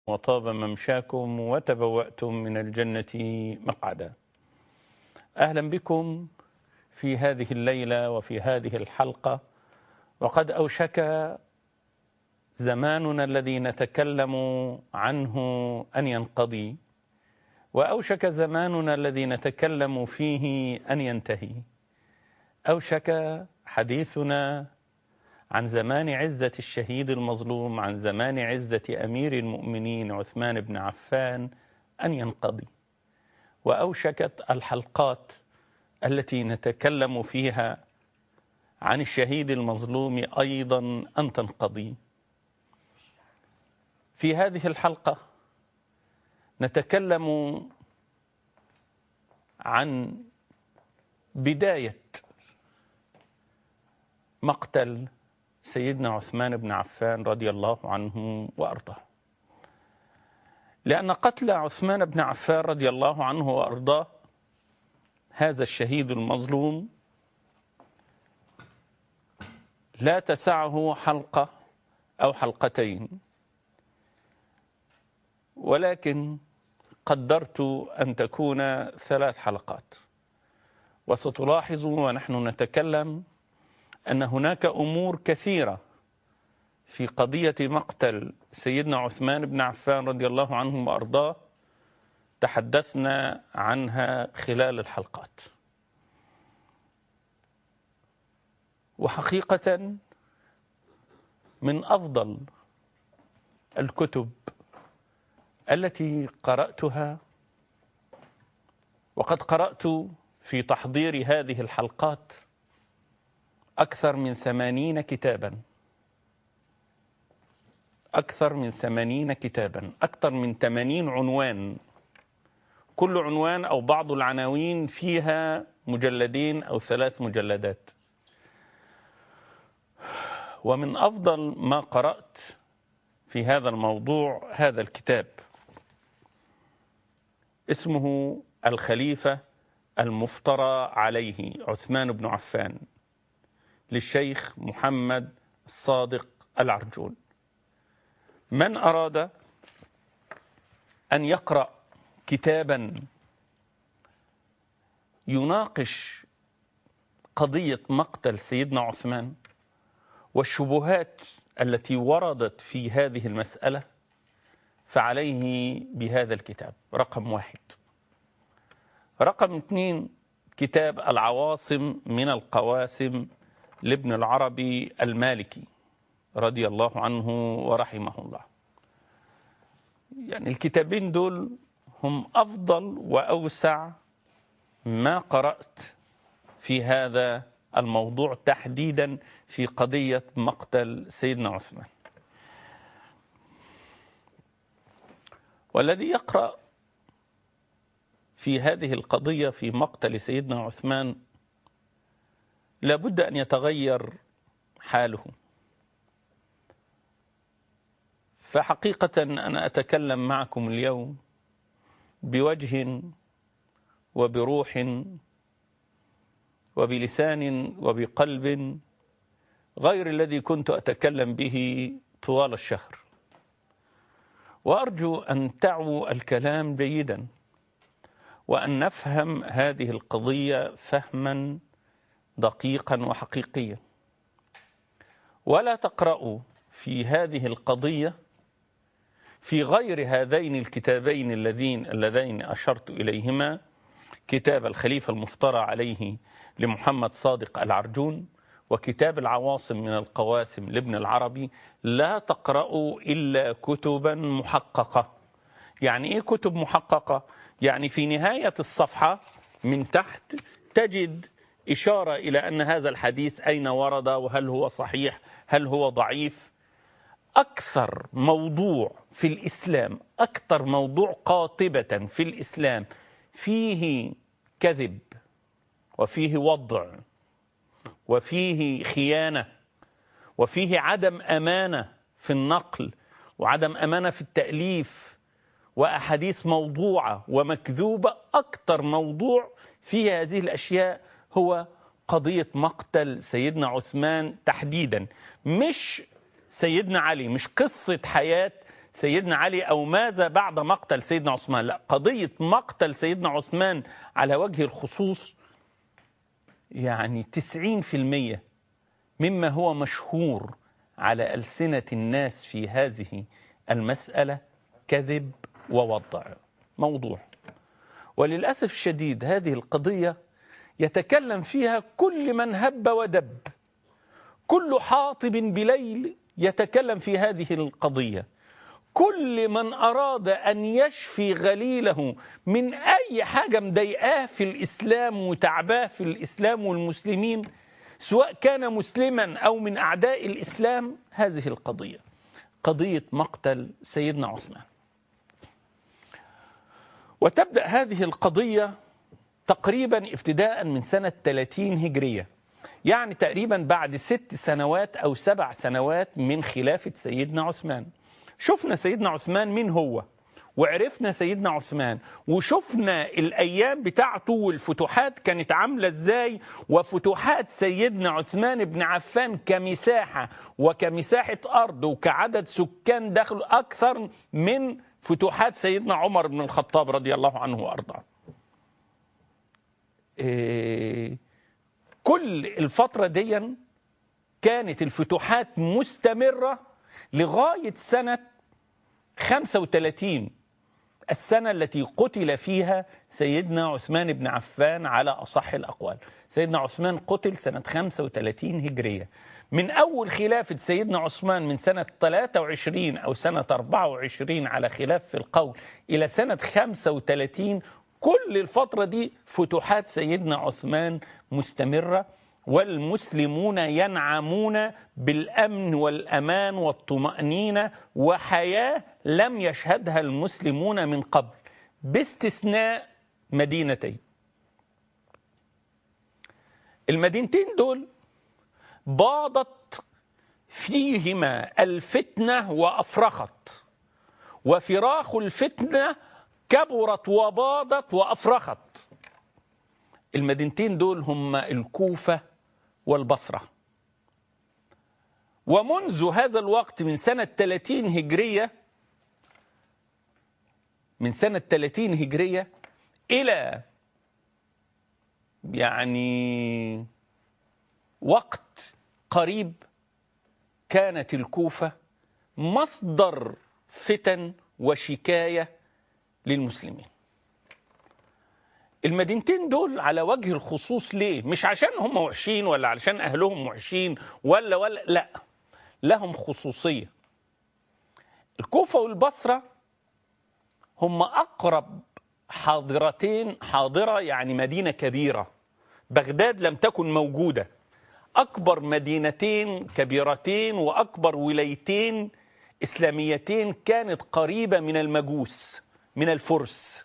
وطاب ممشاكم وتبوأتم من الجنة مقعدا أهلا بكم في هذه الليلة وفي هذه الحلقة وقد أوشك زماننا الذي نتكلم عنه أن ينقضي وأوشك زماننا الذي نتكلم فيه أن ينتهي أوشك حديثنا عن زمان عزة الشهيد المظلوم عن زمان عزة أمير المؤمنين عثمان بن عفان أن ينقضي وأوشكت الحلقات التي نتكلم فيها عن الشهيد المظلوم أيضا أن تنقضي في هذه الحلقة نتكلم عن بداية مقتل سيدنا عثمان بن عفان رضي الله عنه وارضاه. لان قتل عثمان بن عفان رضي الله عنه وارضاه هذا الشهيد المظلوم لا تسعه حلقه او حلقتين ولكن قدرت ان تكون ثلاث حلقات وستلاحظوا ونحن نتكلم ان هناك امور كثيره في قضيه مقتل سيدنا عثمان بن عفان رضي الله عنه وارضاه تحدثنا عنها خلال الحلقات وحقيقه من افضل الكتب التي قراتها وقد قرات في تحضير هذه الحلقات أكثر من ثمانين كتابا أكثر من ثمانين كتابا أكثر من ثمانين عنوان كل عنوان أو بعض العناوين فيها مجلدين أو ثلاث مجلدات ومن أفضل ما قرأت في هذا الموضوع هذا الكتاب اسمه الخليفة المفترى عليه عثمان بن عفان للشيخ محمد الصادق العرجون من أراد أن يقرأ كتابا يناقش قضية مقتل سيدنا عثمان والشبهات التي وردت في هذه المسألة فعليه بهذا الكتاب رقم واحد رقم اثنين كتاب العواصم من القواسم لابن العربي المالكي رضي الله عنه ورحمه الله يعني الكتابين دول هم أفضل وأوسع ما قرأت في هذا الموضوع تحديدا في قضية مقتل سيدنا عثمان والذي يقرأ في هذه القضية في مقتل سيدنا عثمان لابد ان يتغير حاله فحقيقه انا اتكلم معكم اليوم بوجه وبروح وبلسان وبقلب غير الذي كنت اتكلم به طوال الشهر وارجو ان تعوا الكلام جيدا وان نفهم هذه القضيه فهما دقيقا وحقيقيا ولا تقرأوا في هذه القضية في غير هذين الكتابين اللذين اللذين أشرت إليهما كتاب الخليفة المفترى عليه لمحمد صادق العرجون وكتاب العواصم من القواسم لابن العربي لا تقرأوا إلا كتبا محققة يعني إيه كتب محققة؟ يعني في نهاية الصفحة من تحت تجد إشارة إلى أن هذا الحديث أين ورد وهل هو صحيح هل هو ضعيف أكثر موضوع في الإسلام أكثر موضوع قاطبة في الإسلام فيه كذب وفيه وضع وفيه خيانة وفيه عدم أمانة في النقل وعدم أمانة في التأليف وأحاديث موضوعة ومكذوبة أكثر موضوع فيه هذه الأشياء هو قضية مقتل سيدنا عثمان تحديدا مش سيدنا علي مش قصة حياة سيدنا علي أو ماذا بعد مقتل سيدنا عثمان لا قضية مقتل سيدنا عثمان على وجه الخصوص يعني تسعين في المية مما هو مشهور على ألسنة الناس في هذه المسألة كذب ووضع موضوع وللأسف الشديد هذه القضية يتكلم فيها كل من هب ودب كل حاطب بليل يتكلم في هذه القضية كل من أراد أن يشفي غليله من أي حاجة مضايقاه في الإسلام وتعباه في الإسلام والمسلمين سواء كان مسلما أو من أعداء الإسلام هذه القضية قضية مقتل سيدنا عثمان وتبدأ هذه القضية تقريبا ابتداء من سنة 30 هجرية يعني تقريبا بعد ست سنوات أو سبع سنوات من خلافة سيدنا عثمان شفنا سيدنا عثمان مين هو وعرفنا سيدنا عثمان وشفنا الأيام بتاعته والفتوحات كانت عاملة إزاي وفتوحات سيدنا عثمان بن عفان كمساحة وكمساحة أرض وكعدد سكان دخل أكثر من فتوحات سيدنا عمر بن الخطاب رضي الله عنه وأرضاه إيه كل الفترة دي كانت الفتوحات مستمرة لغاية سنة 35 السنة التي قتل فيها سيدنا عثمان بن عفان على أصح الأقوال سيدنا عثمان قتل سنة 35 هجرية من أول خلافة سيدنا عثمان من سنة 23 أو سنة 24 على خلاف في القول إلى سنة 35 كل الفترة دي فتوحات سيدنا عثمان مستمرة والمسلمون ينعمون بالامن والامان والطمانينه وحياه لم يشهدها المسلمون من قبل باستثناء مدينتين المدينتين دول باضت فيهما الفتنه وافرخت وفراخ الفتنه كبرت وباضت وافرخت المدينتين دول هم الكوفه والبصرة ومنذ هذا الوقت من سنة 30 هجرية من سنة 30 هجرية إلى يعني وقت قريب كانت الكوفة مصدر فتن وشكاية للمسلمين المدينتين دول على وجه الخصوص ليه؟ مش عشان هم وحشين ولا علشان أهلهم وحشين ولا ولا لا لهم خصوصية الكوفة والبصرة هم أقرب حاضرتين حاضرة يعني مدينة كبيرة بغداد لم تكن موجودة أكبر مدينتين كبيرتين وأكبر ولايتين إسلاميتين كانت قريبة من المجوس من الفرس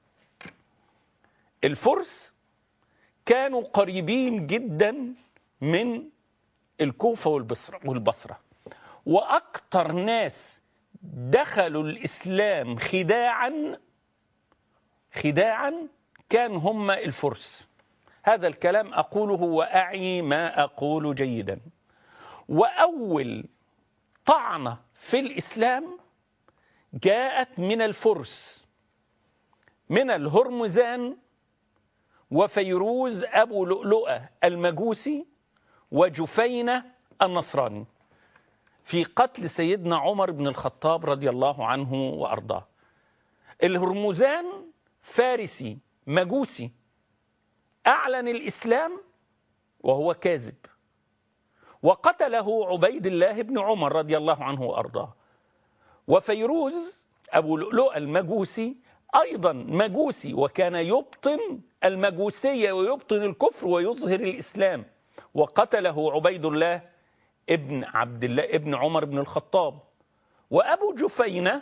الفرس كانوا قريبين جدا من الكوفة والبصرة, والبصرة وأكثر ناس دخلوا الإسلام خداعا خداعا كان هم الفرس هذا الكلام أقوله وأعي ما أقول جيدا وأول طعنة في الإسلام جاءت من الفرس من الهرمزان وفيروز أبو لؤلؤة المجوسي وجفينة النصراني في قتل سيدنا عمر بن الخطاب رضي الله عنه وأرضاه الهرمزان فارسي مجوسي أعلن الإسلام وهو كاذب وقتله عبيد الله بن عمر رضي الله عنه وأرضاه وفيروز أبو لؤلؤة المجوسي أيضا مجوسي وكان يبطن المجوسية ويبطن الكفر ويظهر الإسلام وقتله عبيد الله ابن عبد الله ابن عمر بن الخطاب وأبو جفينة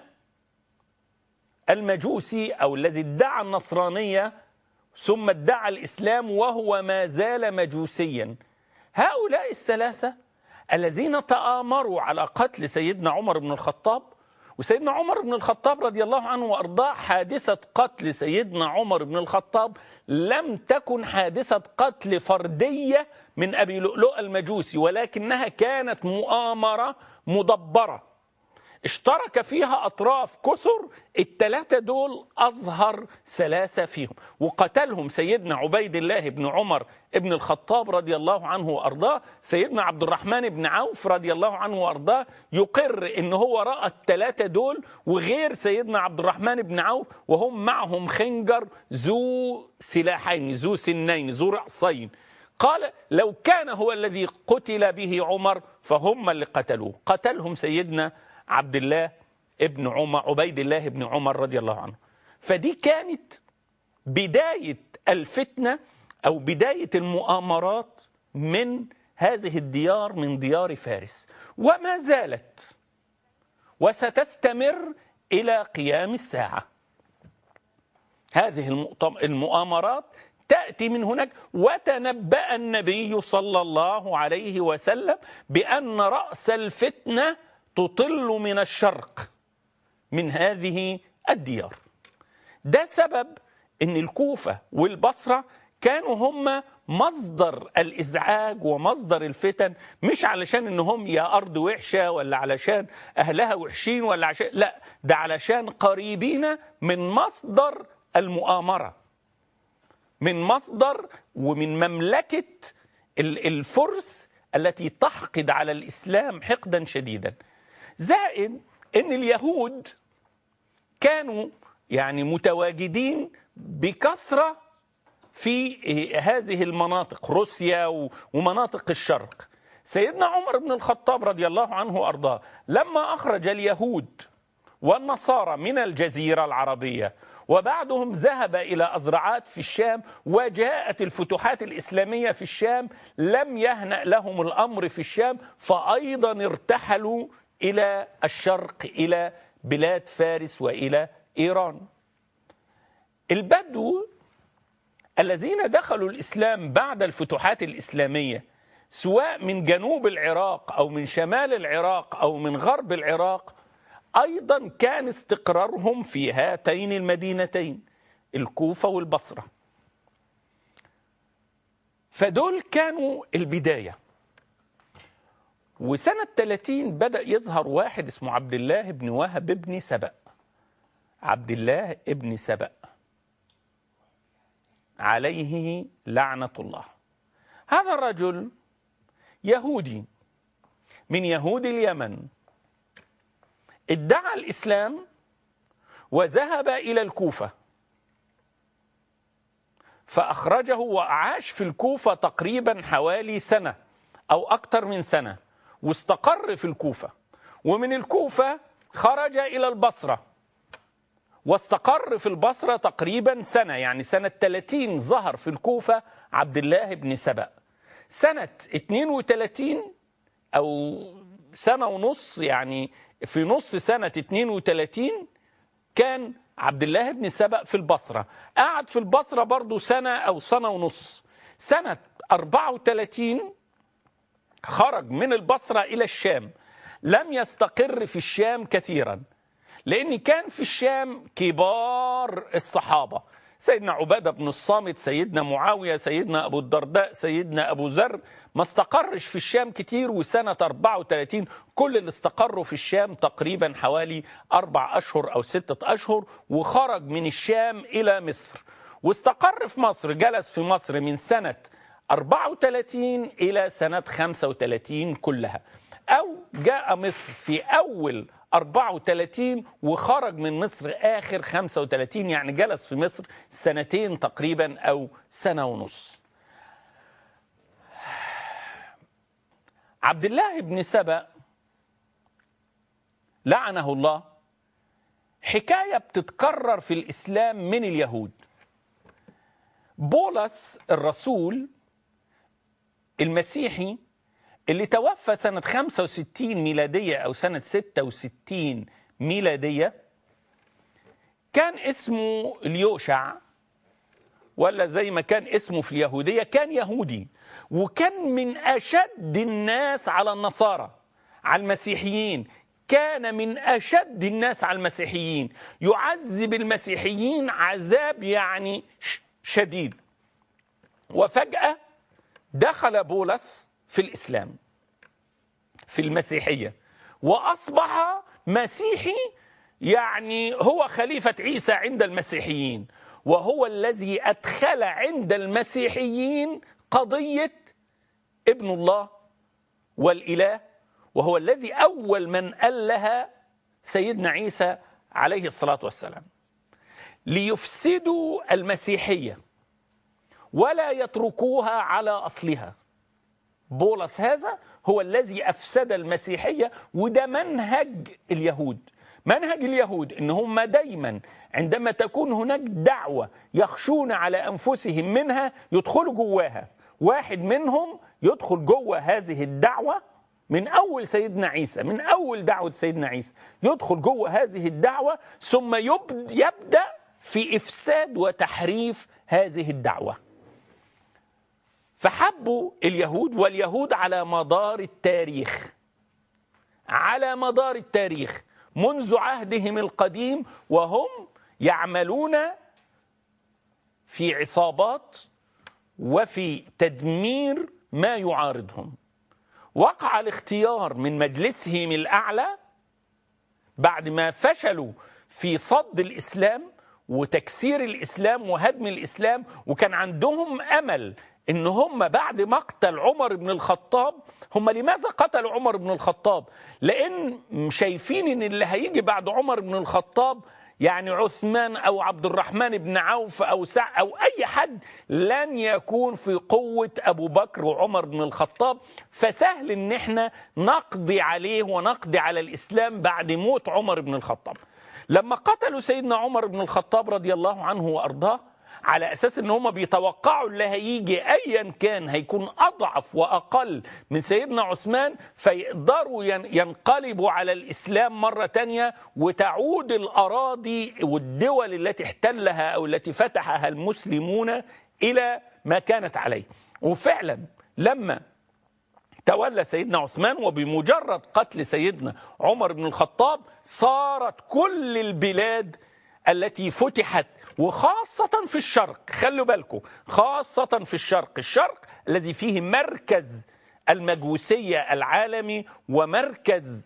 المجوسي أو الذي ادعى النصرانية ثم ادعى الإسلام وهو ما زال مجوسيا هؤلاء الثلاثة الذين تآمروا على قتل سيدنا عمر بن الخطاب وسيدنا عمر بن الخطاب رضي الله عنه وارضاه حادثه قتل سيدنا عمر بن الخطاب لم تكن حادثه قتل فرديه من ابي لؤلؤ المجوسي ولكنها كانت مؤامره مدبره اشترك فيها أطراف كثر الثلاثة دول أظهر ثلاثة فيهم وقتلهم سيدنا عبيد الله بن عمر ابن الخطاب رضي الله عنه وأرضاه سيدنا عبد الرحمن بن عوف رضي الله عنه وأرضاه يقر إن هو رأى الثلاثة دول وغير سيدنا عبد الرحمن بن عوف وهم معهم خنجر ذو سلاحين ذو سنين ذو رأسين قال لو كان هو الذي قتل به عمر فهم اللي قتلوه قتلهم سيدنا عبد الله ابن عمر عبيد الله بن عمر رضي الله عنه فدي كانت بداية الفتنة أو بداية المؤامرات من هذه الديار من ديار فارس وما زالت وستستمر إلى قيام الساعة هذه المؤامرات تأتي من هناك وتنبأ النبي صلى الله عليه وسلم بأن رأس الفتنة تطل من الشرق من هذه الديار ده سبب ان الكوفة والبصرة كانوا هم مصدر الازعاج ومصدر الفتن مش علشان ان هم يا ارض وحشه ولا علشان اهلها وحشين ولا عشان لا ده علشان قريبين من مصدر المؤامره من مصدر ومن مملكه الفرس التي تحقد على الاسلام حقدا شديدا زائد ان اليهود كانوا يعني متواجدين بكثره في هذه المناطق روسيا ومناطق الشرق سيدنا عمر بن الخطاب رضي الله عنه وارضاه لما اخرج اليهود والنصارى من الجزيره العربيه وبعدهم ذهب الى ازرعات في الشام وجاءت الفتوحات الاسلاميه في الشام لم يهنأ لهم الامر في الشام فايضا ارتحلوا الى الشرق الى بلاد فارس والى ايران البدو الذين دخلوا الاسلام بعد الفتوحات الاسلاميه سواء من جنوب العراق او من شمال العراق او من غرب العراق ايضا كان استقرارهم في هاتين المدينتين الكوفه والبصره فدول كانوا البدايه وسنة 30 بدأ يظهر واحد اسمه عبد الله بن وهب بن سبأ عبد الله بن سبأ عليه لعنة الله هذا الرجل يهودي من يهود اليمن ادعى الإسلام وذهب إلى الكوفة فأخرجه وعاش في الكوفة تقريبا حوالي سنة أو أكثر من سنة واستقر في الكوفة ومن الكوفة خرج إلى البصرة واستقر في البصرة تقريبا سنة يعني سنة 30 ظهر في الكوفة عبد الله بن سبأ سنة 32 أو سنة ونص يعني في نص سنة 32 كان عبد الله بن سبأ في البصرة قعد في البصرة برضو سنة أو سنة ونص سنة 34 خرج من البصرة إلى الشام لم يستقر في الشام كثيرا لأن كان في الشام كبار الصحابة سيدنا عبادة بن الصامت سيدنا معاوية سيدنا أبو الدرداء سيدنا أبو ذر ما استقرش في الشام كتير وسنة 34 كل اللي استقروا في الشام تقريبا حوالي أربع أشهر أو ستة أشهر وخرج من الشام إلى مصر واستقر في مصر جلس في مصر من سنة 34 إلى سنة 35 كلها أو جاء مصر في أول 34 وخرج من مصر آخر 35 يعني جلس في مصر سنتين تقريبا أو سنة ونص عبد الله بن سبأ لعنه الله حكاية بتتكرر في الإسلام من اليهود بولس الرسول المسيحي اللي توفى سنة 65 ميلادية أو سنة 66 ميلادية كان اسمه اليوشع ولا زي ما كان اسمه في اليهودية كان يهودي وكان من أشد الناس على النصارى على المسيحيين كان من أشد الناس على المسيحيين يعذب المسيحيين عذاب يعني شديد وفجأة دخل بولس في الإسلام في المسيحية وأصبح مسيحي يعني هو خليفة عيسى عند المسيحيين وهو الذي أدخل عند المسيحيين قضية ابن الله والإله وهو الذي أول من ألها سيدنا عيسى عليه الصلاة والسلام ليفسدوا المسيحية ولا يتركوها على أصلها بولس هذا هو الذي أفسد المسيحية وده منهج اليهود منهج اليهود ان هم دايما عندما تكون هناك دعوه يخشون على انفسهم منها يدخلوا جواها واحد منهم يدخل جوه هذه الدعوه من اول سيدنا عيسى من اول دعوه سيدنا عيسى يدخل جوه هذه الدعوه ثم يبدا في افساد وتحريف هذه الدعوه فحبوا اليهود واليهود على مدار التاريخ على مدار التاريخ منذ عهدهم القديم وهم يعملون في عصابات وفي تدمير ما يعارضهم وقع الاختيار من مجلسهم الاعلى بعد ما فشلوا في صد الاسلام وتكسير الاسلام وهدم الاسلام وكان عندهم امل ان هم بعد مقتل عمر بن الخطاب هم لماذا قتلوا عمر بن الخطاب لان شايفين ان اللي هيجي بعد عمر بن الخطاب يعني عثمان او عبد الرحمن بن عوف او سع او اي حد لن يكون في قوه ابو بكر وعمر بن الخطاب فسهل ان احنا نقضي عليه ونقضي على الاسلام بعد موت عمر بن الخطاب لما قتلوا سيدنا عمر بن الخطاب رضي الله عنه وارضاه على اساس ان هم بيتوقعوا اللي هيجي ايا كان هيكون اضعف واقل من سيدنا عثمان فيقدروا ينقلبوا على الاسلام مره تانية وتعود الاراضي والدول التي احتلها او التي فتحها المسلمون الى ما كانت عليه وفعلا لما تولى سيدنا عثمان وبمجرد قتل سيدنا عمر بن الخطاب صارت كل البلاد التي فتحت وخاصة في الشرق خلوا بالكم خاصة في الشرق الشرق الذي فيه مركز المجوسية العالمي ومركز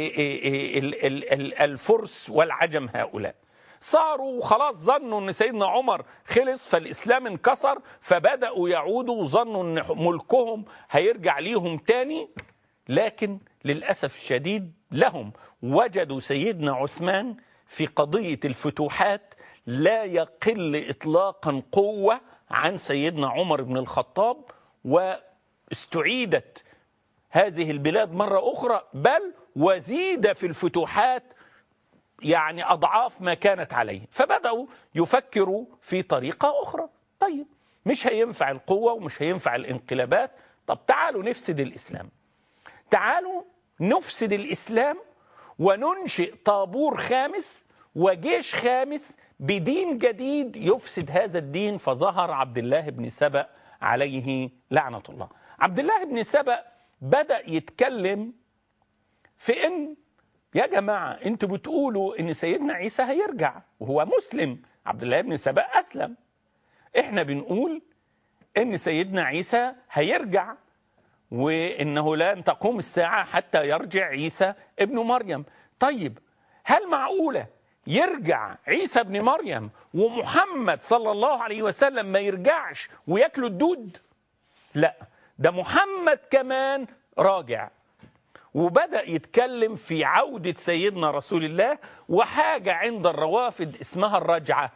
الفرس والعجم هؤلاء صاروا خلاص ظنوا ان سيدنا عمر خلص فالاسلام انكسر فبداوا يعودوا وظنوا ان ملكهم هيرجع ليهم تاني لكن للاسف الشديد لهم وجدوا سيدنا عثمان في قضيه الفتوحات لا يقل اطلاقا قوه عن سيدنا عمر بن الخطاب واستعيدت هذه البلاد مره اخرى بل وزيد في الفتوحات يعني اضعاف ما كانت عليه فبداوا يفكروا في طريقه اخرى طيب مش هينفع القوه ومش هينفع الانقلابات طب تعالوا نفسد الاسلام تعالوا نفسد الاسلام وننشئ طابور خامس وجيش خامس بدين جديد يفسد هذا الدين فظهر عبد الله بن سبأ عليه لعنة الله عبد الله بن سبأ بدأ يتكلم في ان يا جماعة انتوا بتقولوا ان سيدنا عيسى هيرجع وهو مسلم عبد الله بن سبأ أسلم احنا بنقول ان سيدنا عيسى هيرجع وانه لن تقوم الساعة حتى يرجع عيسى ابن مريم طيب هل معقولة يرجع عيسى ابن مريم ومحمد صلى الله عليه وسلم ما يرجعش وياكلوا الدود لا ده محمد كمان راجع وبدأ يتكلم في عودة سيدنا رسول الله وحاجة عند الروافد اسمها الرجعة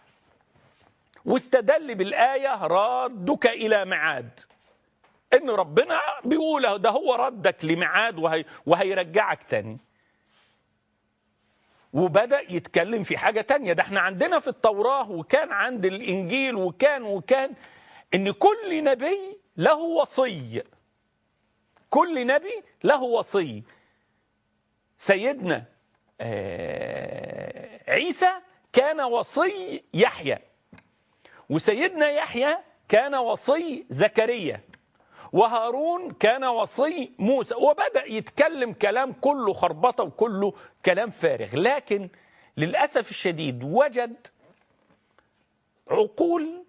واستدل بالآية رادك إلى معاد إن ربنا بيقول ده هو ردك لميعاد وهي وهيرجعك تاني وبدأ يتكلم في حاجة تانية ده احنا عندنا في التوراة وكان عند الإنجيل وكان وكان إن كل نبي له وصي كل نبي له وصي سيدنا عيسى كان وصي يحيى وسيدنا يحيى كان وصي زكريا وهارون كان وصي موسى وبدأ يتكلم كلام كله خربطة وكله كلام فارغ لكن للأسف الشديد وجد عقول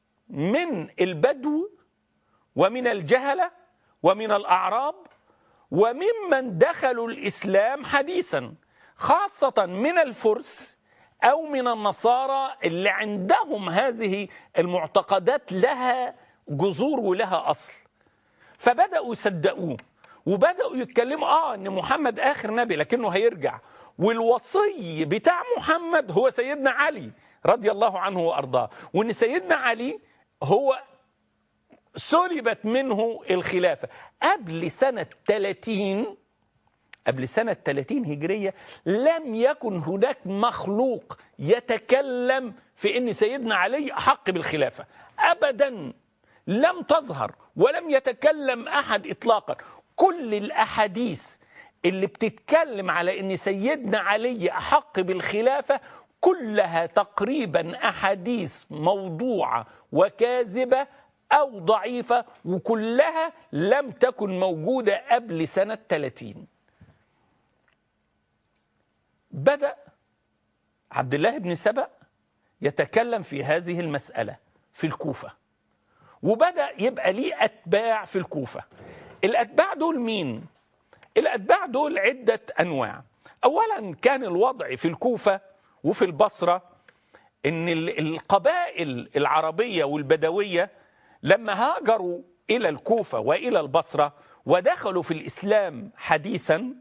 من البدو ومن الجهلة ومن الأعراب وممن دخلوا الإسلام حديثا خاصة من الفرس أو من النصارى اللي عندهم هذه المعتقدات لها جذور ولها أصل فبدأوا يصدقوه وبدأوا يتكلموا آه إن محمد آخر نبي لكنه هيرجع والوصي بتاع محمد هو سيدنا علي رضي الله عنه وأرضاه وإن سيدنا علي هو سلبت منه الخلافة قبل سنة 30 قبل سنة 30 هجرية لم يكن هناك مخلوق يتكلم في أن سيدنا علي أحق بالخلافة أبدا لم تظهر ولم يتكلم أحد إطلاقا كل الأحاديث اللي بتتكلم على أن سيدنا علي أحق بالخلافة كلها تقريبا أحاديث موضوعة وكاذبة أو ضعيفة وكلها لم تكن موجودة قبل سنة 30 بدأ عبد الله بن سبأ يتكلم في هذه المسألة في الكوفة وبدأ يبقى ليه أتباع في الكوفة الأتباع دول مين؟ الأتباع دول عدة أنواع أولا كان الوضع في الكوفة وفي البصرة إن القبائل العربية والبدوية لما هاجروا إلى الكوفة وإلى البصرة ودخلوا في الإسلام حديثا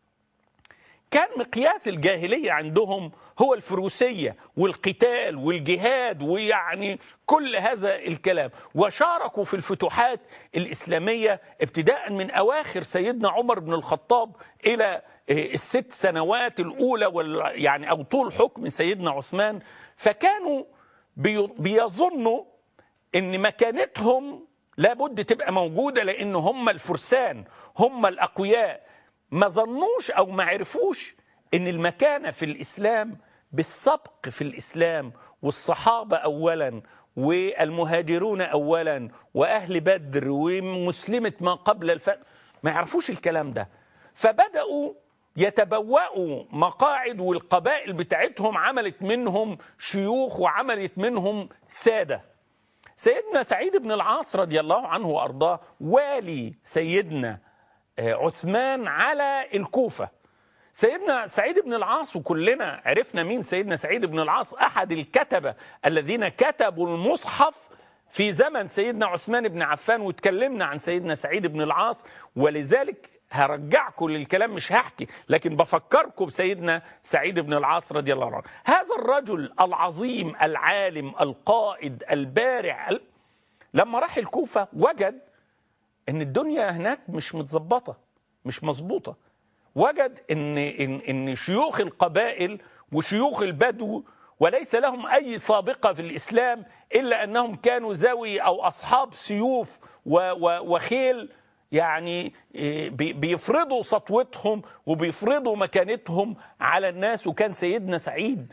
كان مقياس الجاهلية عندهم هو الفروسية والقتال والجهاد ويعني كل هذا الكلام وشاركوا في الفتوحات الإسلامية ابتداء من أواخر سيدنا عمر بن الخطاب إلى الست سنوات الأولى يعني أو طول حكم سيدنا عثمان فكانوا بيظنوا ان مكانتهم لابد تبقى موجودة لان هم الفرسان هم الاقوياء ما ظنوش او ما عرفوش ان المكانة في الاسلام بالسبق في الاسلام والصحابة اولا والمهاجرون اولا واهل بدر ومسلمة ما قبل الفتح ما يعرفوش الكلام ده فبدأوا يتبوأوا مقاعد والقبائل بتاعتهم عملت منهم شيوخ وعملت منهم ساده سيدنا سعيد بن العاص رضي الله عنه وارضاه والي سيدنا عثمان على الكوفه سيدنا سعيد بن العاص وكلنا عرفنا مين سيدنا سعيد بن العاص احد الكتبه الذين كتبوا المصحف في زمن سيدنا عثمان بن عفان واتكلمنا عن سيدنا سعيد بن العاص ولذلك هرجعكم للكلام مش هحكي لكن بفكركم بسيدنا سعيد بن العاص رضي الله عنه هذا الرجل العظيم العالم القائد البارع لما راح الكوفة وجد ان الدنيا هناك مش متظبطة مش مظبوطة وجد ان, إن, إن شيوخ القبائل وشيوخ البدو وليس لهم أي سابقة في الإسلام إلا أنهم كانوا ذوي أو أصحاب سيوف وخيل يعني بيفرضوا سطوتهم وبيفرضوا مكانتهم على الناس وكان سيدنا سعيد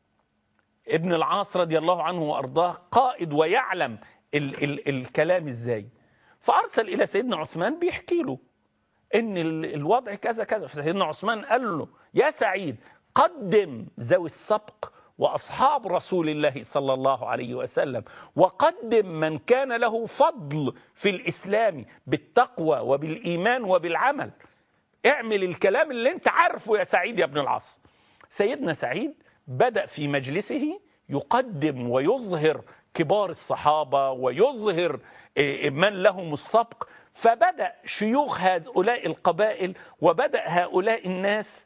ابن العاص رضي الله عنه وارضاه قائد ويعلم ال ال الكلام ازاي فارسل الى سيدنا عثمان بيحكي له ان الوضع كذا كذا فسيدنا عثمان قال له يا سعيد قدم ذوي السبق واصحاب رسول الله صلى الله عليه وسلم وقدم من كان له فضل في الاسلام بالتقوى وبالايمان وبالعمل اعمل الكلام اللي انت عارفه يا سعيد يا ابن العاص سيدنا سعيد بدا في مجلسه يقدم ويظهر كبار الصحابه ويظهر من لهم السبق فبدا شيوخ هؤلاء القبائل وبدا هؤلاء الناس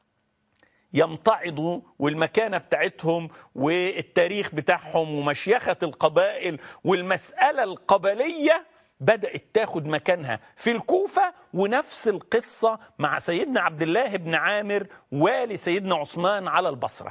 يمتعضوا والمكانة بتاعتهم والتاريخ بتاعهم ومشيخة القبائل والمسألة القبلية بدأت تاخد مكانها في الكوفة ونفس القصة مع سيدنا عبد الله بن عامر والي سيدنا عثمان على البصرة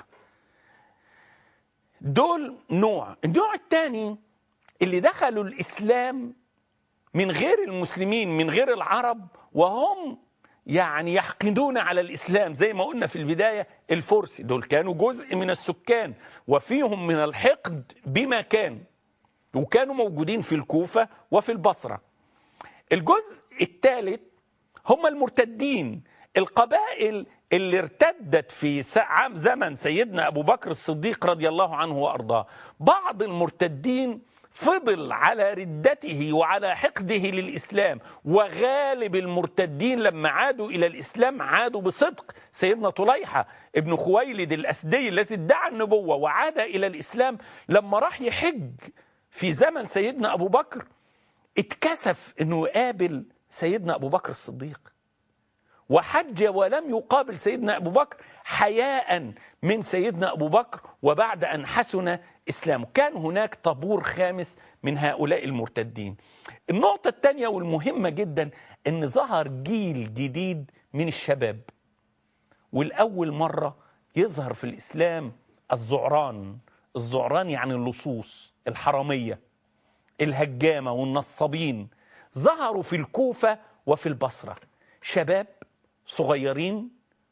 دول نوع النوع الثاني اللي دخلوا الإسلام من غير المسلمين من غير العرب وهم يعني يحقدون على الإسلام زي ما قلنا في البداية الفرس دول كانوا جزء من السكان وفيهم من الحقد بما كان وكانوا موجودين في الكوفة وفي البصرة الجزء الثالث هم المرتدين القبائل اللي ارتدت في عام زمن سيدنا أبو بكر الصديق رضي الله عنه وأرضاه بعض المرتدين فضل على ردته وعلى حقده للإسلام وغالب المرتدين لما عادوا إلى الإسلام عادوا بصدق سيدنا طليحة ابن خويلد الأسدي الذي ادعى النبوة وعاد إلى الإسلام لما راح يحج في زمن سيدنا أبو بكر اتكسف أنه يقابل سيدنا أبو بكر الصديق وحج ولم يقابل سيدنا أبو بكر حياء من سيدنا أبو بكر وبعد أن حسن إسلامه كان هناك طابور خامس من هؤلاء المرتدين النقطة الثانية والمهمة جدا أن ظهر جيل جديد من الشباب والأول مرة يظهر في الإسلام الزعران الزعران يعني اللصوص الحرامية الهجامة والنصابين ظهروا في الكوفة وفي البصرة شباب صغيرين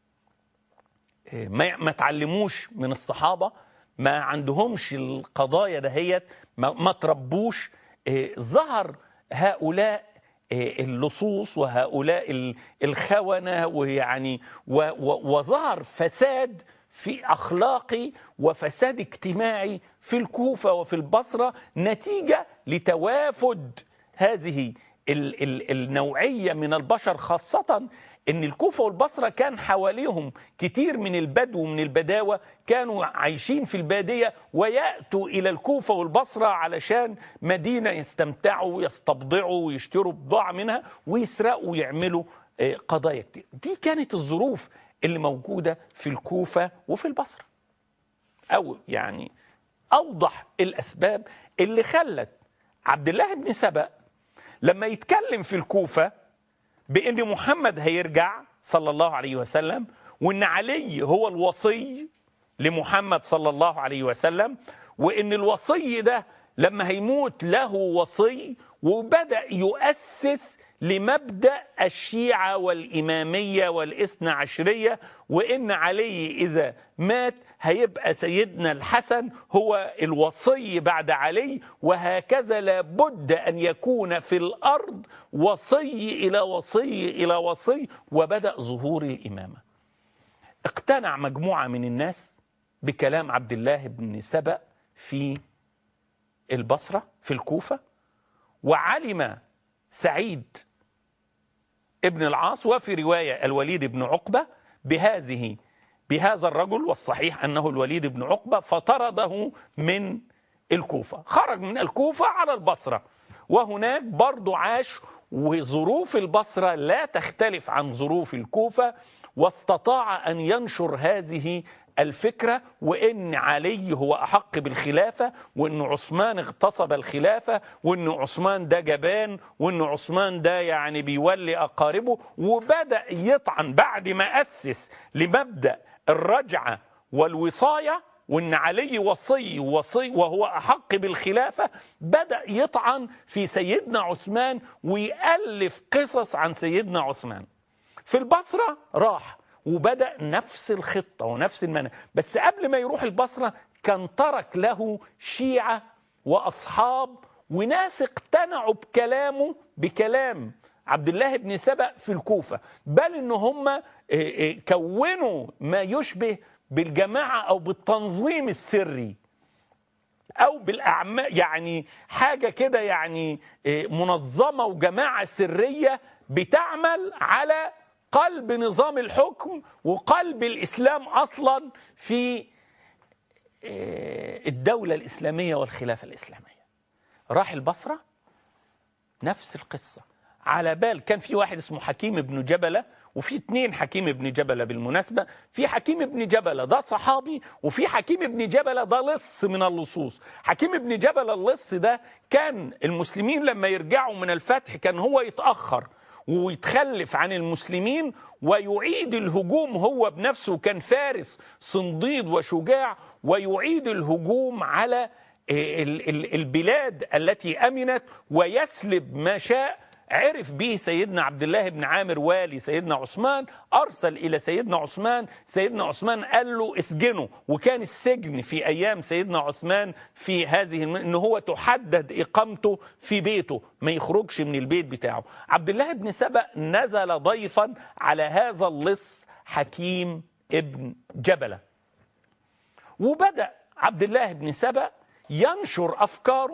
ما ما تعلموش من الصحابة ما عندهمش القضايا دهيت ما, ما تربوش ظهر هؤلاء اللصوص وهؤلاء الخونة ويعني وظهر فساد في أخلاقي وفساد اجتماعي في الكوفة وفي البصرة نتيجة لتوافد هذه ال ال النوعية من البشر خاصة ان الكوفة والبصرة كان حواليهم كتير من البدو من البداوة كانوا عايشين في البادية ويأتوا إلى الكوفة والبصرة علشان مدينة يستمتعوا ويستبضعوا ويشتروا بضاعة منها ويسرقوا ويعملوا قضايا كتير دي كانت الظروف اللي موجودة في الكوفة وفي البصرة أو يعني أوضح الأسباب اللي خلت عبد الله بن سبأ لما يتكلم في الكوفة بأن محمد هيرجع صلى الله عليه وسلم وأن علي هو الوصي لمحمد صلى الله عليه وسلم وأن الوصي ده لما هيموت له وصي وبدأ يؤسس لمبدأ الشيعة والإمامية والإثنى عشرية وإن علي إذا مات هيبقى سيدنا الحسن هو الوصي بعد علي وهكذا لابد أن يكون في الأرض وصي إلى وصي إلى وصي وبدأ ظهور الإمامة اقتنع مجموعة من الناس بكلام عبد الله بن سبأ في البصرة في الكوفة وعلم سعيد ابن العاص وفي رواية الوليد بن عقبة بهذه بهذا الرجل والصحيح أنه الوليد بن عقبة فطرده من الكوفة خرج من الكوفة على البصرة وهناك برضو عاش وظروف البصرة لا تختلف عن ظروف الكوفة واستطاع أن ينشر هذه الفكرة وإن علي هو أحق بالخلافة وإن عثمان اغتصب الخلافة وإن عثمان ده جبان وإن عثمان ده يعني بيولي أقاربه وبدأ يطعن بعد ما أسس لمبدأ الرجعة والوصاية وإن علي وصي وصي وهو أحق بالخلافة بدأ يطعن في سيدنا عثمان ويألف قصص عن سيدنا عثمان في البصرة راح وبدأ نفس الخطة ونفس المنهج بس قبل ما يروح البصرة كان ترك له شيعة وأصحاب وناس اقتنعوا بكلامه بكلام عبد الله بن سبأ في الكوفة بل ان هم كونوا ما يشبه بالجماعة أو بالتنظيم السري أو بالأعمال يعني حاجة كده يعني منظمة وجماعة سرية بتعمل على قلب نظام الحكم وقلب الإسلام أصلا في الدولة الإسلامية والخلافة الإسلامية راح البصرة نفس القصة على بال كان في واحد اسمه حكيم بن جبلة وفي اتنين حكيم بن جبلة بالمناسبة في حكيم بن جبلة ده صحابي وفي حكيم بن جبلة ده لص من اللصوص حكيم بن جبلة اللص ده كان المسلمين لما يرجعوا من الفتح كان هو يتأخر ويتخلف عن المسلمين ويعيد الهجوم هو بنفسه كان فارس صنديد وشجاع ويعيد الهجوم على البلاد التي أمنت ويسلب ما شاء عرف به سيدنا عبد الله بن عامر والي سيدنا عثمان أرسل إلى سيدنا عثمان سيدنا عثمان قال له اسجنه وكان السجن في أيام سيدنا عثمان في هذه الم... إن هو تحدد إقامته في بيته ما يخرجش من البيت بتاعه عبد الله بن سبأ نزل ضيفا على هذا اللص حكيم ابن جبلة وبدأ عبد الله بن سبأ ينشر أفكاره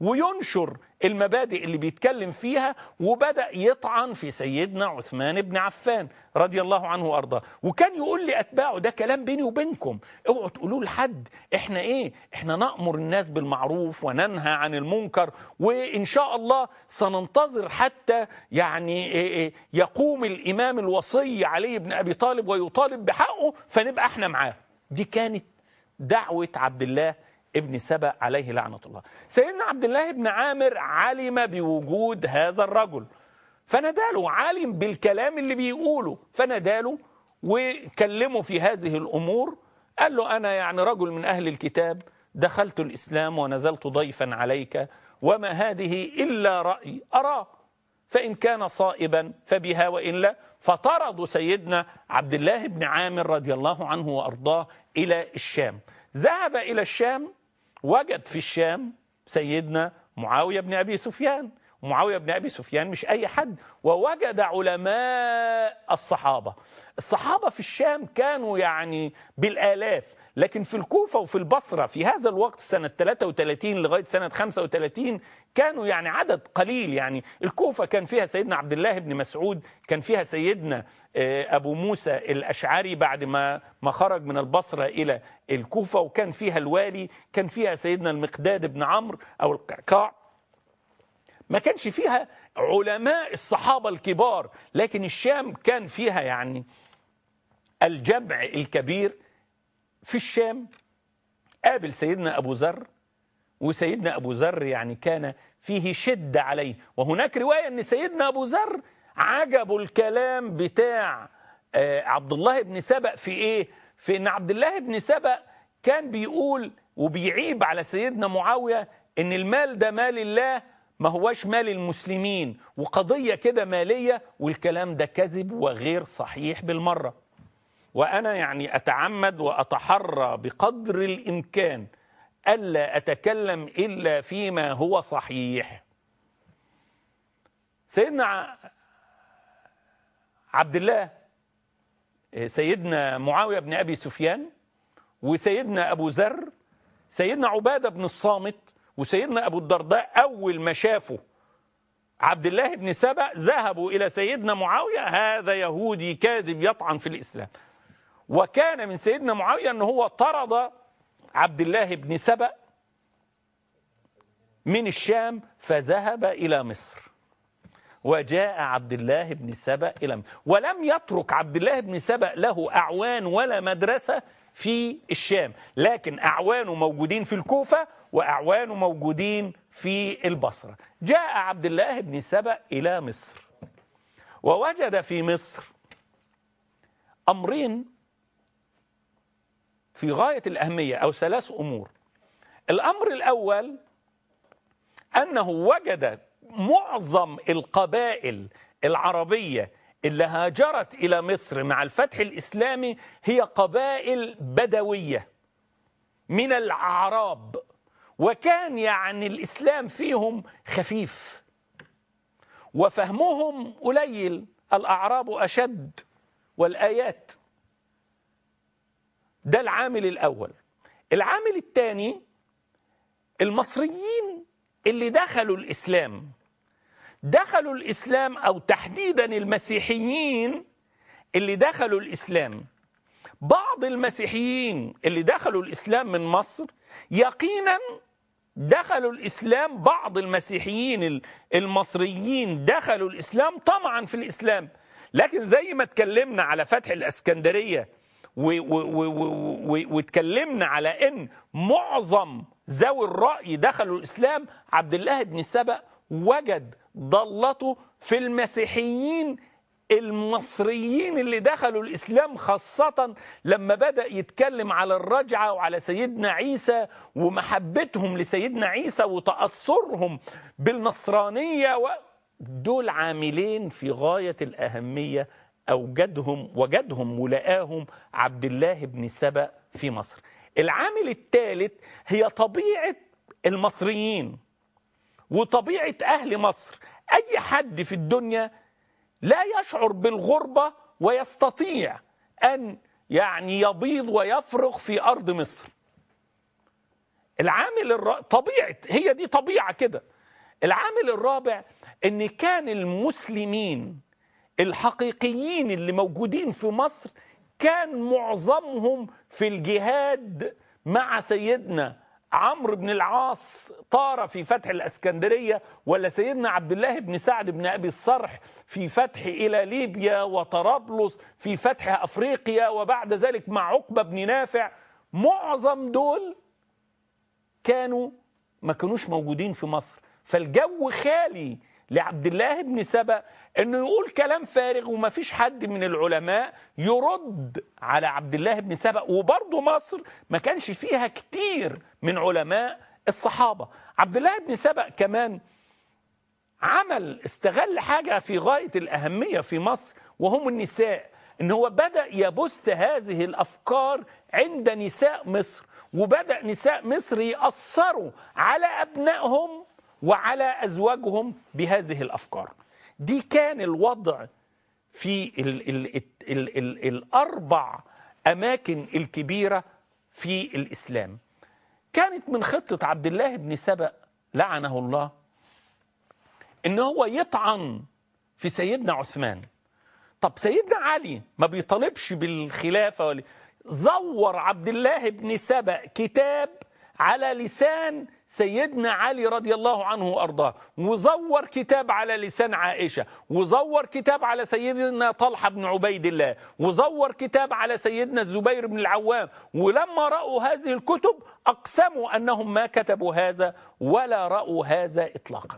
وينشر المبادئ اللي بيتكلم فيها وبدأ يطعن في سيدنا عثمان بن عفان رضي الله عنه وارضاه وكان يقول لاتباعه ده كلام بيني وبينكم اوعوا تقولوا لحد احنا ايه احنا نأمر الناس بالمعروف وننهى عن المنكر وان شاء الله سننتظر حتى يعني إيه إيه يقوم الامام الوصي علي بن ابي طالب ويطالب بحقه فنبقى احنا معاه دي كانت دعوة عبد الله ابن سبأ عليه لعنة الله سيدنا عبد الله بن عامر علم بوجود هذا الرجل فناداله عالم بالكلام اللي بيقوله فناداله وكلمه في هذه الأمور قال له أنا يعني رجل من أهل الكتاب دخلت الإسلام ونزلت ضيفا عليك وما هذه إلا رأي أراه فإن كان صائبا فبها وإن لا فطردوا سيدنا عبد الله بن عامر رضي الله عنه وأرضاه إلى الشام ذهب إلى الشام وجد في الشام سيدنا معاوية بن أبي سفيان معاوية بن أبي سفيان مش أي حد ووجد علماء الصحابة الصحابة في الشام كانوا يعني بالآلاف لكن في الكوفة وفي البصرة في هذا الوقت سنة 33 لغاية سنة 35 كانوا يعني عدد قليل يعني الكوفة كان فيها سيدنا عبد الله بن مسعود كان فيها سيدنا أبو موسى الأشعري بعد ما ما خرج من البصرة إلى الكوفة وكان فيها الوالي كان فيها سيدنا المقداد بن عمرو أو القعقاع ما كانش فيها علماء الصحابة الكبار لكن الشام كان فيها يعني الجمع الكبير في الشام قابل سيدنا أبو ذر وسيدنا أبو ذر يعني كان فيه شدة عليه وهناك رواية أن سيدنا أبو ذر عجبوا الكلام بتاع عبد الله بن سبأ في إيه؟ في أن عبد الله بن سبأ كان بيقول وبيعيب على سيدنا معاوية أن المال ده مال الله ما هواش مال المسلمين وقضية كده مالية والكلام ده كذب وغير صحيح بالمرة وأنا يعني أتعمد وأتحرى بقدر الإمكان ألا أتكلم إلا فيما هو صحيح سيدنا عبد الله سيدنا معاوية بن أبي سفيان وسيدنا أبو ذر سيدنا عبادة بن الصامت وسيدنا أبو الدرداء أول ما شافوا عبد الله بن سبأ ذهبوا إلى سيدنا معاوية هذا يهودي كاذب يطعن في الإسلام وكان من سيدنا معاوية أنه هو طرد عبد الله بن سبأ من الشام فذهب إلى مصر وجاء عبد الله بن سبأ إلى مصر ولم يترك عبد الله بن سبأ له أعوان ولا مدرسة في الشام لكن أعوانه موجودين في الكوفة وأعوانه موجودين في البصرة جاء عبد الله بن سبأ إلى مصر ووجد في مصر أمرين في غاية الأهمية أو ثلاث أمور الأمر الأول أنه وجد معظم القبائل العربية اللي هاجرت إلى مصر مع الفتح الإسلامي هي قبائل بدوية من الأعراب وكان يعني الإسلام فيهم خفيف وفهمهم قليل الأعراب أشد والآيات ده العامل الأول العامل الثاني المصريين اللي دخلوا الإسلام دخلوا الإسلام أو تحديدا المسيحيين اللي دخلوا الإسلام بعض المسيحيين اللي دخلوا الإسلام من مصر يقينا دخلوا الإسلام بعض المسيحيين المصريين دخلوا الإسلام طمعا في الإسلام لكن زي ما اتكلمنا على فتح الأسكندرية واتكلمنا على ان معظم ذوي الراي دخلوا الاسلام عبد الله بن سبأ وجد ضلته في المسيحيين المصريين اللي دخلوا الاسلام خاصه لما بدا يتكلم على الرجعه وعلى سيدنا عيسى ومحبتهم لسيدنا عيسى وتاثرهم بالنصرانيه و... دول عاملين في غايه الاهميه أوجدهم وجدهم ولقاهم عبد الله بن سبأ في مصر العامل الثالث هي طبيعة المصريين وطبيعة أهل مصر أي حد في الدنيا لا يشعر بالغربة ويستطيع أن يعني يبيض ويفرغ في أرض مصر العامل الرابع طبيعة هي دي طبيعة كده العامل الرابع ان كان المسلمين الحقيقيين اللي موجودين في مصر كان معظمهم في الجهاد مع سيدنا عمرو بن العاص طار في فتح الاسكندريه ولا سيدنا عبد الله بن سعد بن ابي الصرح في فتح الى ليبيا وطرابلس في فتح افريقيا وبعد ذلك مع عقبه بن نافع معظم دول كانوا ما كانوش موجودين في مصر فالجو خالي لعبد الله بن سبأ انه يقول كلام فارغ وما فيش حد من العلماء يرد على عبد الله بن سبأ وبرضه مصر ما كانش فيها كتير من علماء الصحابة عبد الله بن سبأ كمان عمل استغل حاجة في غاية الأهمية في مصر وهم النساء ان هو بدأ يبث هذه الأفكار عند نساء مصر وبدأ نساء مصر يأثروا على أبنائهم وعلى أزواجهم بهذه الأفكار دي كان الوضع في ال ال ال ال ال الأربع أماكن الكبيرة في الإسلام كانت من خطة عبد الله بن سبأ لعنه الله إن هو يطعن في سيدنا عثمان طب سيدنا علي ما بيطالبش بالخلافة ولا زور عبد الله بن سبأ كتاب على لسان سيدنا علي رضي الله عنه وارضاه وزور كتاب على لسان عائشه وزور كتاب على سيدنا طلحه بن عبيد الله وزور كتاب على سيدنا الزبير بن العوام ولما راوا هذه الكتب اقسموا انهم ما كتبوا هذا ولا راوا هذا اطلاقا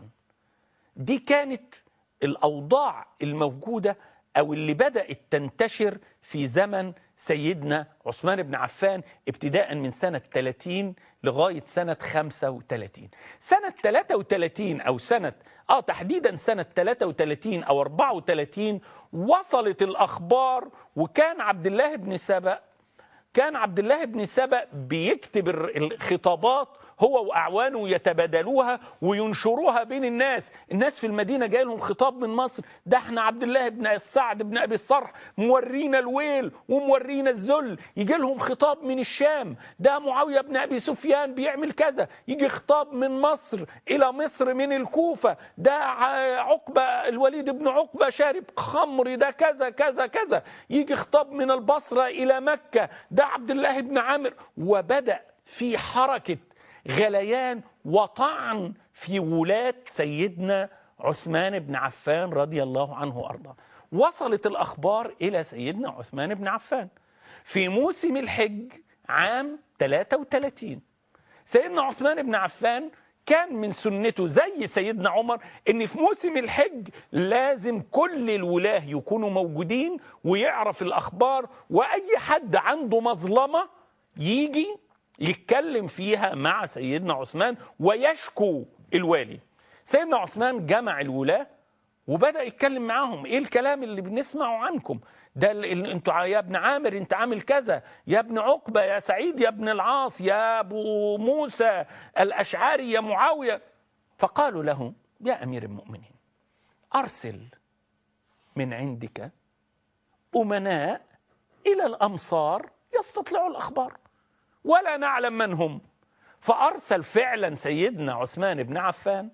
دي كانت الاوضاع الموجوده او اللي بدات تنتشر في زمن سيدنا عثمان بن عفان ابتداء من سنة 30 لغاية سنة 35 سنة 33 أو سنة آه تحديدا سنة 33 أو 34 وصلت الأخبار وكان عبد الله بن سبأ كان عبد الله بن سبأ بيكتب الخطابات هو واعوانه يتبادلوها وينشروها بين الناس الناس في المدينه جاي لهم خطاب من مصر ده احنا عبد الله بن السعد بن ابي الصرح مورينا الويل ومورينا الذل يجي لهم خطاب من الشام ده معاويه بن ابي سفيان بيعمل كذا يجي خطاب من مصر الى مصر من الكوفه ده عقبه الوليد بن عقبه شارب خمر ده كذا كذا كذا يجي خطاب من البصره الى مكه ده عبد الله بن عامر وبدا في حركه غليان وطعن في ولاة سيدنا عثمان بن عفان رضي الله عنه وارضاه وصلت الاخبار الى سيدنا عثمان بن عفان في موسم الحج عام 33 سيدنا عثمان بن عفان كان من سنته زي سيدنا عمر ان في موسم الحج لازم كل الولاه يكونوا موجودين ويعرف الاخبار واي حد عنده مظلمه يجي يتكلم فيها مع سيدنا عثمان ويشكو الوالي سيدنا عثمان جمع الولاة وبدأ يتكلم معاهم ايه الكلام اللي بنسمعه عنكم ده اللي انتوا يا ابن عامر انت عامل كذا يا ابن عقبة يا سعيد يا ابن العاص يا ابو موسى الاشعري يا معاوية فقالوا له يا امير المؤمنين ارسل من عندك امناء الى الامصار يستطلعوا الاخبار ولا نعلم من هم فأرسل فعلا سيدنا عثمان بن عفان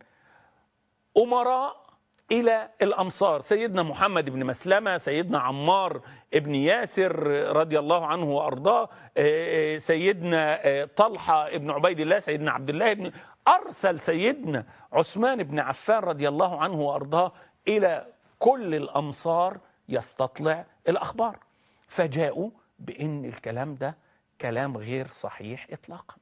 أمراء إلى الأمصار سيدنا محمد بن مسلمة سيدنا عمار بن ياسر رضي الله عنه وأرضاه سيدنا طلحة بن عبيد الله سيدنا عبد الله بن أرسل سيدنا عثمان بن عفان رضي الله عنه وأرضاه إلى كل الأمصار يستطلع الأخبار فجاءوا بأن الكلام ده كلام غير صحيح اطلاقا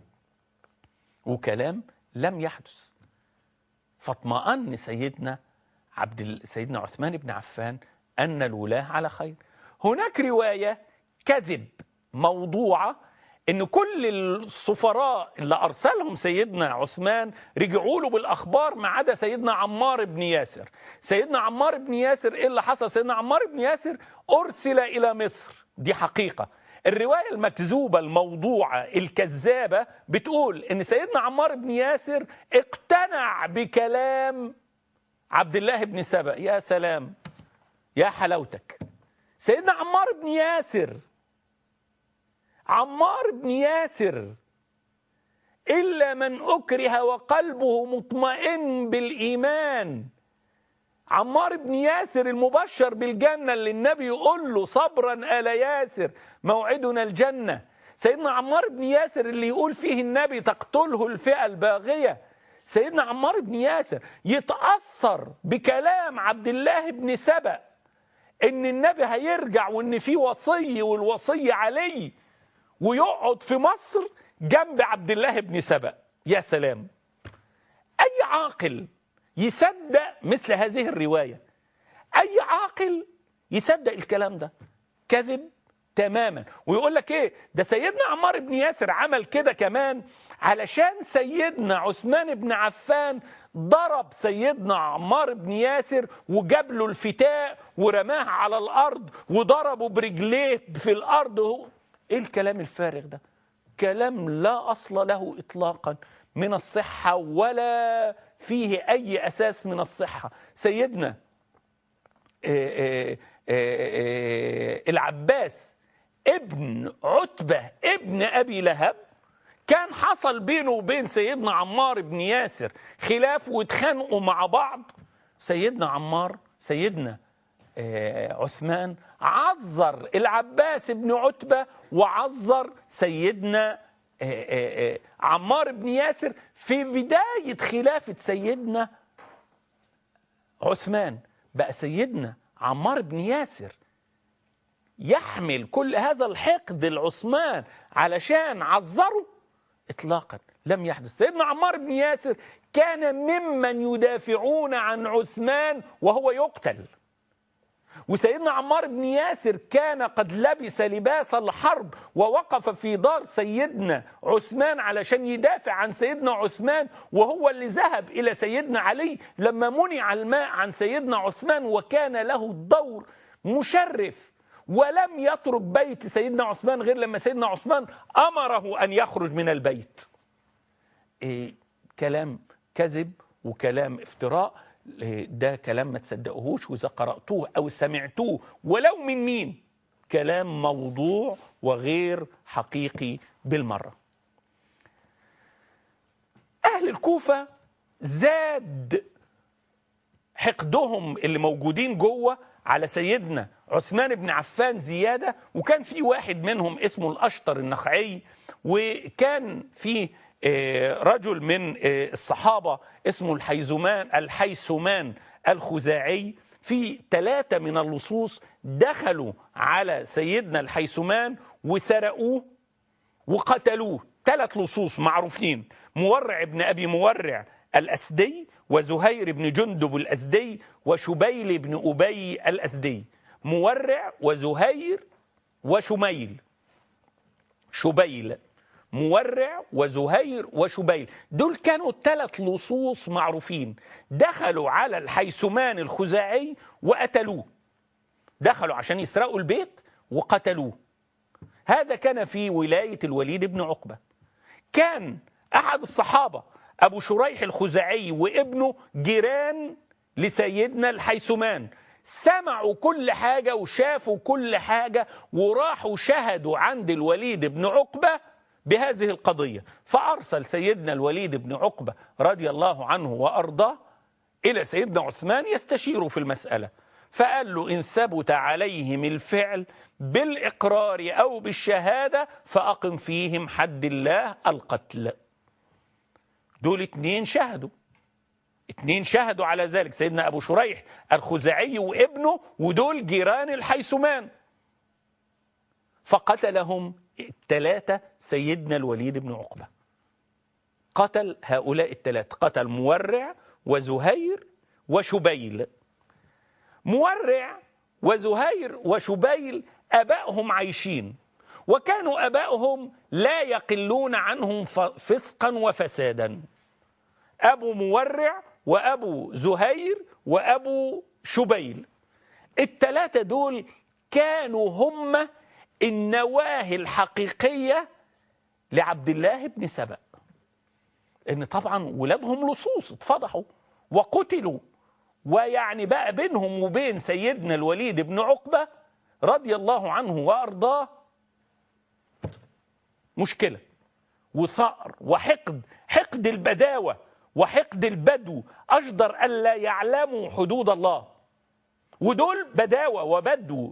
وكلام لم يحدث فاطمأن سيدنا عبد سيدنا عثمان بن عفان ان الولاه على خير هناك روايه كذب موضوعه ان كل السفراء اللي ارسلهم سيدنا عثمان رجعوا له بالاخبار ما عدا سيدنا عمار بن ياسر سيدنا عمار بن ياسر ايه اللي حصل سيدنا عمار بن ياسر ارسل الى مصر دي حقيقه الرواية المكذوبة الموضوعة الكذابة بتقول ان سيدنا عمار بن ياسر اقتنع بكلام عبد الله بن سبأ يا سلام يا حلاوتك سيدنا عمار بن ياسر عمار بن ياسر إلا من أكره وقلبه مطمئن بالإيمان عمار بن ياسر المبشر بالجنة اللي النبي يقول له صبرا آل ياسر موعدنا الجنة سيدنا عمار بن ياسر اللي يقول فيه النبي تقتله الفئة الباغية سيدنا عمار بن ياسر يتأثر بكلام عبد الله بن سبأ ان النبي هيرجع وان في وصي والوصي علي ويقعد في مصر جنب عبد الله بن سبأ يا سلام اي عاقل يصدق مثل هذه الروايه اي عاقل يصدق الكلام ده كذب تماما ويقول لك ايه ده سيدنا عمار بن ياسر عمل كده كمان علشان سيدنا عثمان بن عفان ضرب سيدنا عمار بن ياسر وجاب له الفتاء ورماه على الارض وضربه برجليه في الارض هو ايه الكلام الفارغ ده كلام لا اصل له اطلاقا من الصحه ولا فيه اي اساس من الصحه سيدنا آآ آآ العباس ابن عتبه ابن ابي لهب كان حصل بينه وبين سيدنا عمار بن ياسر خلاف واتخانقوا مع بعض سيدنا عمار سيدنا عثمان عذر العباس بن عتبة وعذر سيدنا عمار بن ياسر في بداية خلافة سيدنا عثمان بقى سيدنا عمار بن ياسر يحمل كل هذا الحقد العثمان علشان عذره اطلاقا لم يحدث سيدنا عمار بن ياسر كان ممن يدافعون عن عثمان وهو يقتل وسيدنا عمار بن ياسر كان قد لبس لباس الحرب ووقف في دار سيدنا عثمان علشان يدافع عن سيدنا عثمان وهو اللي ذهب إلى سيدنا علي لما منع الماء عن سيدنا عثمان وكان له دور مشرف ولم يترك بيت سيدنا عثمان غير لما سيدنا عثمان أمره أن يخرج من البيت إيه كلام كذب وكلام افتراء ده كلام ما تصدقوهوش واذا قراتوه او سمعتوه ولو من مين كلام موضوع وغير حقيقي بالمره اهل الكوفه زاد حقدهم اللي موجودين جوه على سيدنا عثمان بن عفان زياده وكان في واحد منهم اسمه الاشطر النخعي وكان في رجل من الصحابة اسمه الحيزمان الحيثمان الخزاعي في ثلاثة من اللصوص دخلوا على سيدنا الحيثمان وسرقوه وقتلوه ثلاث لصوص معروفين مورع ابن أبي مورع الأسدي وزهير بن جندب الأسدي وشبيل بن أبي الأسدي مورع وزهير وشميل شبيل مورع وزهير وشبيل دول كانوا ثلاث لصوص معروفين دخلوا على الحيثمان الخزاعي وقتلوه دخلوا عشان يسرقوا البيت وقتلوه هذا كان في ولاية الوليد بن عقبة كان أحد الصحابة أبو شريح الخزاعي وابنه جيران لسيدنا الحيثمان سمعوا كل حاجة وشافوا كل حاجة وراحوا شهدوا عند الوليد بن عقبة بهذه القضية فأرسل سيدنا الوليد بن عقبة رضي الله عنه وأرضاه إلى سيدنا عثمان يستشير في المسألة فقال له إن ثبت عليهم الفعل بالإقرار أو بالشهادة فأقم فيهم حد الله القتل دول اتنين شهدوا اتنين شهدوا على ذلك سيدنا أبو شريح الخزاعي وابنه ودول جيران الحيثمان فقتلهم الثلاثة سيدنا الوليد بن عقبة قتل هؤلاء الثلاثة قتل مورع وزهير وشبيل مورع وزهير وشبيل أبائهم عايشين وكانوا أبائهم لا يقلون عنهم فسقا وفسادا أبو مورع وأبو زهير وأبو شبيل الثلاثة دول كانوا هم النواهي الحقيقية لعبد الله بن سبأ ان طبعا ولادهم لصوص اتفضحوا وقتلوا ويعني بقى بينهم وبين سيدنا الوليد بن عقبة رضي الله عنه وأرضاه مشكلة وصقر وحقد حقد البداوة وحقد البدو أجدر ألا يعلموا حدود الله ودول بداوة وبدو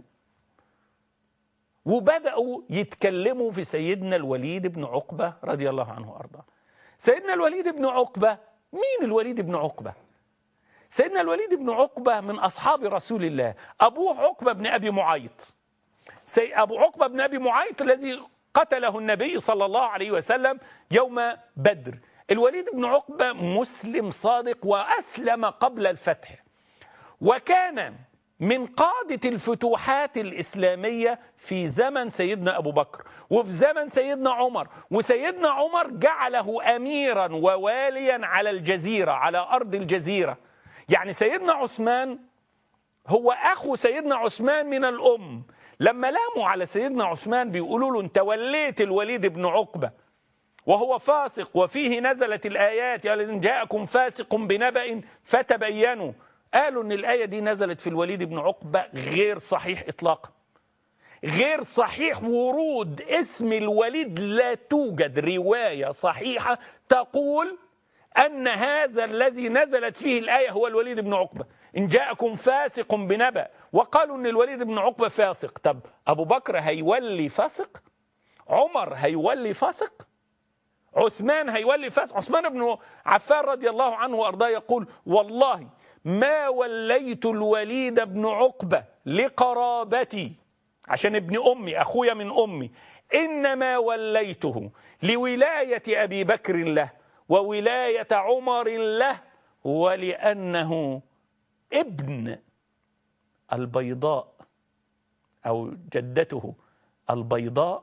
وبدأوا يتكلموا في سيدنا الوليد بن عقبة رضي الله عنه وأرضاه سيدنا الوليد بن عقبة مين الوليد بن عقبة سيدنا الوليد بن عقبة من أصحاب رسول الله أبوه عقبة بن أبي معيط سي أبو عقبة بن أبي معيط الذي قتله النبي صلى الله عليه وسلم يوم بدر الوليد بن عقبة مسلم صادق وأسلم قبل الفتح وكان من قادة الفتوحات الإسلامية في زمن سيدنا أبو بكر وفي زمن سيدنا عمر وسيدنا عمر جعله أميرا وواليا على الجزيرة على أرض الجزيرة يعني سيدنا عثمان هو أخو سيدنا عثمان من الأم لما لاموا على سيدنا عثمان بيقولوا له انت وليت الوليد بن عقبة وهو فاسق وفيه نزلت الآيات يا الذين جاءكم فاسق بنبأ فتبينوا قالوا ان الآية دي نزلت في الوليد بن عقبة غير صحيح إطلاقا غير صحيح ورود اسم الوليد لا توجد رواية صحيحة تقول أن هذا الذي نزلت فيه الآية هو الوليد بن عقبة إن جاءكم فاسق بنبأ وقالوا أن الوليد بن عقبة فاسق طب أبو بكر هيولي فاسق عمر هيولي فاسق عثمان هيولي فاسق عثمان بن عفان رضي الله عنه وأرضاه يقول والله ما وليت الوليد بن عقبة لقرابتي عشان ابن أمي أخويا من أمي إنما وليته لولاية أبي بكر له وولاية عمر له ولأنه ابن البيضاء أو جدته البيضاء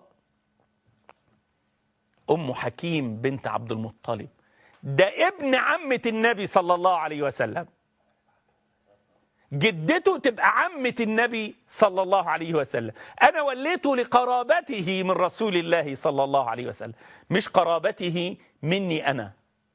أم حكيم بنت عبد المطلب ده ابن عمة النبي صلى الله عليه وسلم جدته تبقى عمة النبي صلى الله عليه وسلم أنا وليته لقرابته من رسول الله صلى الله عليه وسلم مش قرابته مني أنا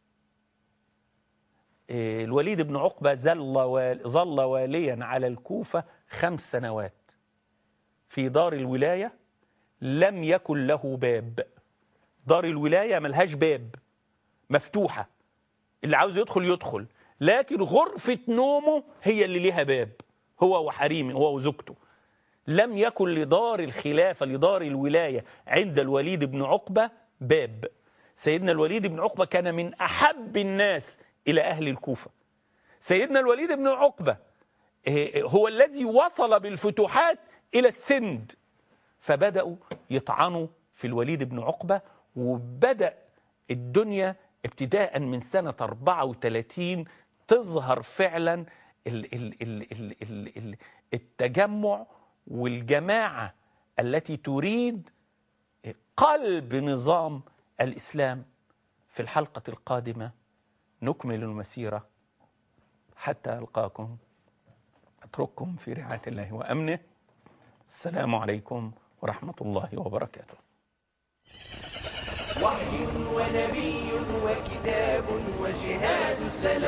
الوليد بن عقبة ظل ظل واليا على الكوفة خمس سنوات في دار الولاية لم يكن له باب دار الولاية ملهاش باب مفتوحة اللي عاوز يدخل يدخل لكن غرفة نومه هي اللي ليها باب هو وحريمه هو وزوجته لم يكن لدار الخلافة لدار الولاية عند الوليد بن عقبة باب سيدنا الوليد بن عقبة كان من أحب الناس إلى أهل الكوفة سيدنا الوليد بن عقبة هو الذي وصل بالفتوحات إلى السند فبدأوا يطعنوا في الوليد بن عقبة وبدأ الدنيا ابتداء من سنة 34 تظهر فعلا ال ال ال ال ال ال التجمع والجماعة التي تريد قلب نظام الإسلام في الحلقة القادمة نكمل المسيرة حتى ألقاكم أترككم في رعاية الله وأمنه السلام عليكم ورحمة الله وبركاته وحي ونبي وكتاب وجهاد سلام